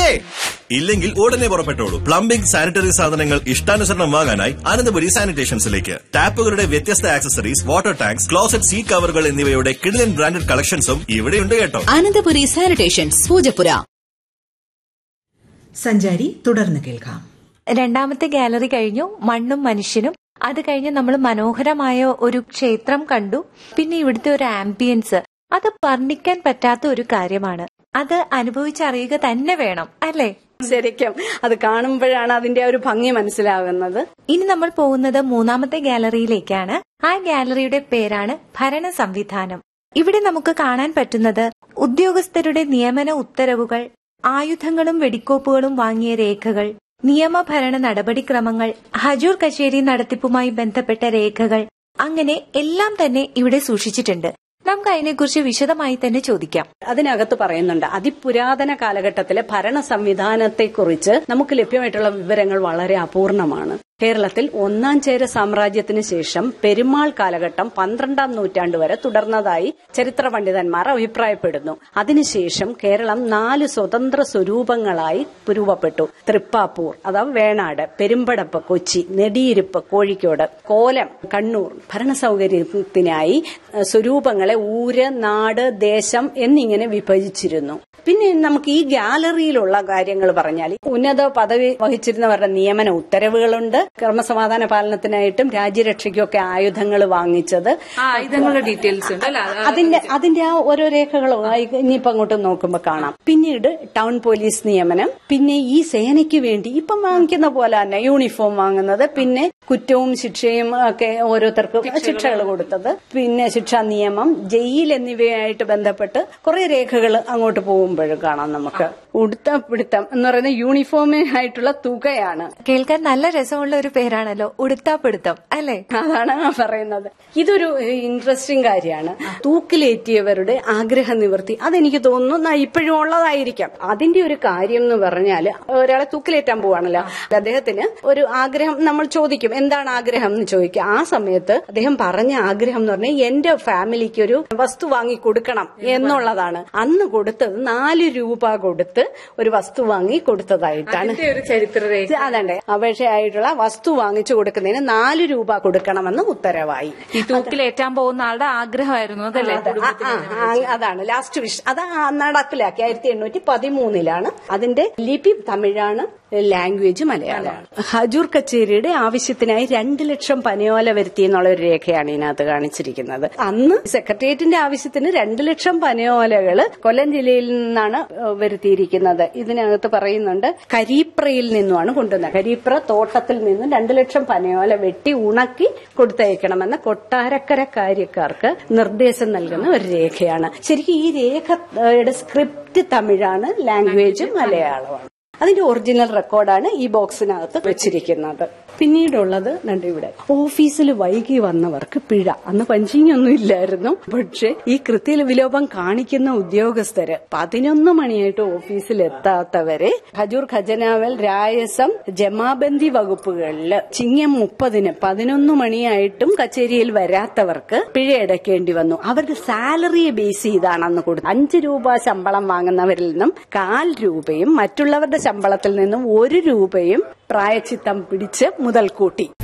ഇല്ലേ ഇല്ലെങ്കിൽ ഉടനെ പുറപ്പെട്ടോളൂ പ്ലംബിംഗ് സാനിറ്ററി സാധനങ്ങൾ ഇഷ്ടാനുസരണം വാങ്ങാനായി അനന്തപുരി സാനിറ്റേഷൻസിലേക്ക് ടാപ്പുകളുടെ വ്യത്യസ്ത accessories water tanks closet seat കവറുകൾ എന്നിവയുടെ കിടിലൻ ബ്രാൻഡഡ് കളക്ഷൻസും ഇവിടെയുണ്ട് കേട്ടോ അനന്തപുരി സാനിറ്റേഷൻസ് പൂജപ്പുര സഞ്ചാരി തുടർന്ന് കേൾക്കാം രണ്ടാമത്തെ ഗാലറി കഴിഞ്ഞു മണ്ണും മനുഷ്യനും അത് കഴിഞ്ഞ് നമ്മൾ മനോഹരമായ ഒരു ക്ഷേത്രം കണ്ടു പിന്നെ ഇവിടുത്തെ ഒരു ആംബിയൻസ് അത് വർണ്ണിക്കാൻ പറ്റാത്ത ഒരു കാര്യമാണ് അത് അനുഭവിച്ചറിയുക തന്നെ വേണം അല്ലേ ശരിക്കും അത് കാണുമ്പോഴാണ് അതിന്റെ ആ ഒരു ഭംഗി മനസ്സിലാകുന്നത് ഇനി നമ്മൾ പോകുന്നത് മൂന്നാമത്തെ ഗാലറിയിലേക്കാണ് ആ ഗാലറിയുടെ പേരാണ് ഭരണ സംവിധാനം ഇവിടെ നമുക്ക് കാണാൻ പറ്റുന്നത് ഉദ്യോഗസ്ഥരുടെ നിയമന ഉത്തരവുകൾ ആയുധങ്ങളും വെടിക്കോപ്പുകളും വാങ്ങിയ രേഖകൾ നിയമഭരണ നടപടിക്രമങ്ങൾ ഹജൂർ കച്ചേരി നടത്തിപ്പുമായി ബന്ധപ്പെട്ട രേഖകൾ അങ്ങനെ എല്ലാം തന്നെ ഇവിടെ സൂക്ഷിച്ചിട്ടുണ്ട് നമുക്ക് അതിനെക്കുറിച്ച് വിശദമായി തന്നെ ചോദിക്കാം അതിനകത്ത് പറയുന്നുണ്ട് അതിപുരാതന കാലഘട്ടത്തിലെ ഭരണ സംവിധാനത്തെക്കുറിച്ച് നമുക്ക് ലഭ്യമായിട്ടുള്ള വിവരങ്ങൾ വളരെ അപൂർണമാണ് കേരളത്തിൽ ഒന്നാം ചേര സാമ്രാജ്യത്തിന് ശേഷം പെരുമാൾ കാലഘട്ടം പന്ത്രണ്ടാം നൂറ്റാണ്ട് വരെ തുടർന്നതായി ചരിത്ര പണ്ഡിതന്മാർ അഭിപ്രായപ്പെടുന്നു അതിനുശേഷം കേരളം നാല് സ്വതന്ത്ര സ്വരൂപങ്ങളായി രൂപപ്പെട്ടു തൃപ്പാപ്പൂർ അഥവാ വേണാട് പെരുമ്പടപ്പ് കൊച്ചി നെടിയിരുപ്പ് കോഴിക്കോട് കോലം കണ്ണൂർ ഭരണ സൗകര്യത്തിനായി സ്വരൂപങ്ങളെ ഊര് നാട് ദേശം എന്നിങ്ങനെ വിഭജിച്ചിരുന്നു പിന്നെ നമുക്ക് ഈ ഗാലറിയിലുള്ള കാര്യങ്ങൾ പറഞ്ഞാൽ ഉന്നത പദവി വഹിച്ചിരുന്നവരുടെ നിയമന ഉത്തരവുകളുണ്ട് ക്രമസമാധാന പാലനത്തിനായിട്ടും രാജ്യരക്ഷയ്ക്കും ഒക്കെ ആയുധങ്ങൾ വാങ്ങിച്ചത് ആയുധങ്ങളുടെ ഡീറ്റെയിൽസ് ഉണ്ട് അല്ല അതിന്റെ അതിന്റെ ആ ഓരോ രേഖകളും ആ ഇനിയിപ്പോ അങ്ങോട്ട് നോക്കുമ്പോ കാണാം പിന്നീട് ടൗൺ പോലീസ് നിയമനം പിന്നെ ഈ സേനയ്ക്ക് വേണ്ടി ഇപ്പം വാങ്ങിക്കുന്ന പോലെ തന്നെ യൂണിഫോം വാങ്ങുന്നത് പിന്നെ കുറ്റവും ശിക്ഷയും ഒക്കെ ഓരോരുത്തർക്കും ശിക്ഷകൾ കൊടുത്തത് പിന്നെ ശിക്ഷാ നിയമം ജയിൽ എന്നിവയായിട്ട് ബന്ധപ്പെട്ട് കുറെ രേഖകൾ അങ്ങോട്ട് പോകുമ്പോഴും കാണാം നമുക്ക് ഉടുത്ത പിടുത്തം എന്ന് പറയുന്ന യൂണിഫോമിനായിട്ടുള്ള തുകയാണ് കേൾക്കാൻ നല്ല രസമുള്ള ഒരു പേരാണല്ലോ ഉടുത്താപ്പിടുത്തം അല്ലേ അതാണ് ഞാൻ പറയുന്നത് ഇതൊരു ഇൻട്രസ്റ്റിംഗ് കാര്യമാണ് തൂക്കിലേറ്റിയവരുടെ ആഗ്രഹ നിവൃത്തി അതെനിക്ക് തോന്നുന്നു ഇപ്പോഴും ഉള്ളതായിരിക്കാം അതിന്റെ ഒരു കാര്യം എന്ന് പറഞ്ഞാൽ ഒരാളെ തൂക്കിലേറ്റാൻ പോവാണല്ലോ അദ്ദേഹത്തിന് ഒരു ആഗ്രഹം നമ്മൾ ചോദിക്കും എന്താണ് ആഗ്രഹം എന്ന് ചോദിക്കുക ആ സമയത്ത് അദ്ദേഹം പറഞ്ഞ ആഗ്രഹം എന്ന് പറഞ്ഞാൽ എന്റെ ഫാമിലിക്ക് ഒരു വസ്തു വാങ്ങി കൊടുക്കണം എന്നുള്ളതാണ് അന്ന് കൊടുത്തത് നാല് രൂപ കൊടുത്ത് ഒരു വസ്തു വാങ്ങി കൊടുത്തതായിട്ടാണ് അതിന്റെ ഒരു ചരിത്രരേഖ അതണ്ടേ അപേക്ഷയായിട്ടുള്ള വസ്തു വാങ്ങിച്ചു കൊടുക്കുന്നതിന് നാല് രൂപ കൊടുക്കണമെന്ന് ഉത്തരവായി ഈ തൂക്കിലേറ്റാൻ പോകുന്ന ആളുടെ ആഗ്രഹമായിരുന്നു അതല്ലേ ആ, ആ, ആ, അതാണ് ലാസ്റ്റ് വിഷ് അത് ആ നടപ്പിലാക്കി ആയിരത്തി എണ്ണൂറ്റി പതിമൂന്നിലാണ് അതിന്റെ ലിപി തമിഴാണ് ലാംഗ്വേജ് മലയാളമാണ് ഹജൂർ കച്ചേരിയുടെ ആവശ്യത്തിനായി രണ്ട് ലക്ഷം പനയോല വരുത്തി എന്നുള്ള ഒരു രേഖയാണ് ഇതിനകത്ത് കാണിച്ചിരിക്കുന്നത് അന്ന് സെക്രട്ടേറിയറ്റിന്റെ ആവശ്യത്തിന് രണ്ട് ലക്ഷം പനയോലകൾ കൊല്ലം ജില്ലയിൽ നിന്നാണ് ഏഹ്, വരുത്തിയിരിക്കുന്നത് ഇതിനകത്ത് പറയുന്നുണ്ട് കരീപ്രയിൽ നിന്നുമാണ് കൊണ്ടുവന്നത് കരീപ്ര തോട്ടത്തിൽ നിന്നും രണ്ട് ലക്ഷം പനയോല വെട്ടി ഉണക്കി കൊടുത്തയക്കണമെന്ന് കൊട്ടാരക്കര കാര്യക്കാർക്ക് നിർദ്ദേശം നൽകുന്ന ഒരു രേഖയാണ് ശരിക്കും ഈ രേഖയുടെ സ്ക്രിപ്റ്റ് തമിഴാണ് ലാംഗ്വേജ് മലയാളമാണ് അതിന്റെ ഒറിജിനൽ റെക്കോർഡാണ് ഈ ബോക്സിനകത്ത് വെച്ചിരിക്കുന്നത് പിന്നീടുള്ളത് രണ്ട് ഇവിടെ ഓഫീസിൽ വൈകി വന്നവർക്ക് പിഴ അന്ന് പഞ്ചിങ് ഒന്നും ഇല്ലായിരുന്നു പക്ഷെ ഈ കൃത്യ വിലോപം കാണിക്കുന്ന ഉദ്യോഗസ്ഥര് പതിനൊന്ന് മണിയായിട്ട് ഓഫീസിൽ എത്താത്തവരെ ഹജൂർ ഖജനാവൽ രായസം ജമാബന്ദി വകുപ്പുകളില് ചിങ്ങം മുപ്പതിന് പതിനൊന്ന് മണിയായിട്ടും കച്ചേരിയിൽ വരാത്തവർക്ക് പിഴ അടയ്ക്കേണ്ടി വന്നു അവരുടെ സാലറിയെ ബേസ് ചെയ്താണ് അന്ന് കൊടുത്തത് അഞ്ച് രൂപ ശമ്പളം വാങ്ങുന്നവരിൽ നിന്നും കാൽ രൂപയും മറ്റുള്ളവരുടെ ശമ്പളത്തിൽ നിന്നും ഒരു രൂപയും പ്രായച്ചിത്തം പിടിച്ച് മുതൽ കൂട്ടി